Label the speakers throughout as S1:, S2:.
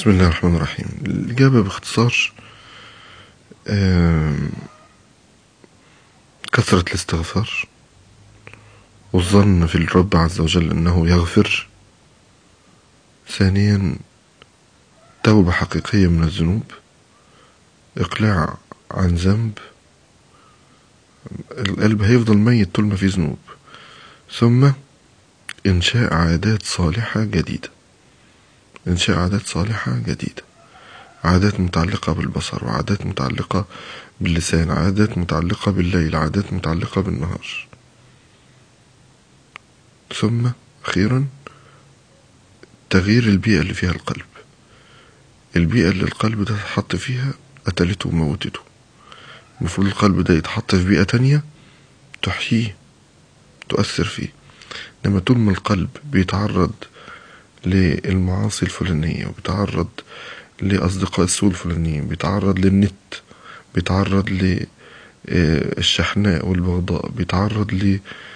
S1: بسم الله الرحمن الرحيم الإجابة باختصار آم، كثرة الاستغفار والظن في الرب عز وجل أنه يغفر ثانيا توبة حقيقية من الذنوب إقلاع عن ذنب القلب هيفضل ميت طول ما فيه ذنوب ثم إنشاء عادات صالحة جديدة إنشاء عادات صالحة جديدة عادات متعلقة بالبصر وعادات متعلقة باللسان عادات متعلقة بالليل عادات متعلقة بالنهار ثم أخيرا تغيير البيئة اللي فيها القلب البيئة اللي القلب ده اتحط فيها قتلته وموتته المفروض القلب ده يتحط في بيئة تانية تحييه تؤثر فيه لما طول ما القلب بيتعرض للمعاصي الفلانية وبيتعرض لأصدقاء السوء الفلانيين بيتعرض للنت بيتعرض للشحناء والبغضاء بيتعرض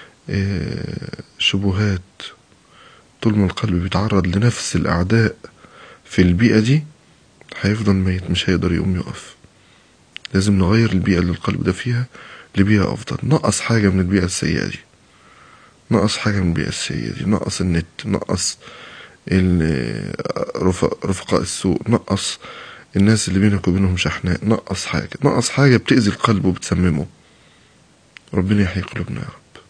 S1: لشبهات طول ما القلب بيتعرض لنفس الأعداء في البيئة دي هيفضل ميت مش هيقدر يقوم يقف لازم نغير البيئة اللي القلب ده فيها لبيئة أفضل نقص حاجة من البيئة السيئة دي نقص حاجة من البيئة السيئة دي نقص النت نقص ال- رف- رفقاء السوء نقص الناس اللي بينك وبينهم شحناء نقص حاجة نقص حاجة بتأذي القلب وبتسممه ربنا يحيي قلوبنا يا رب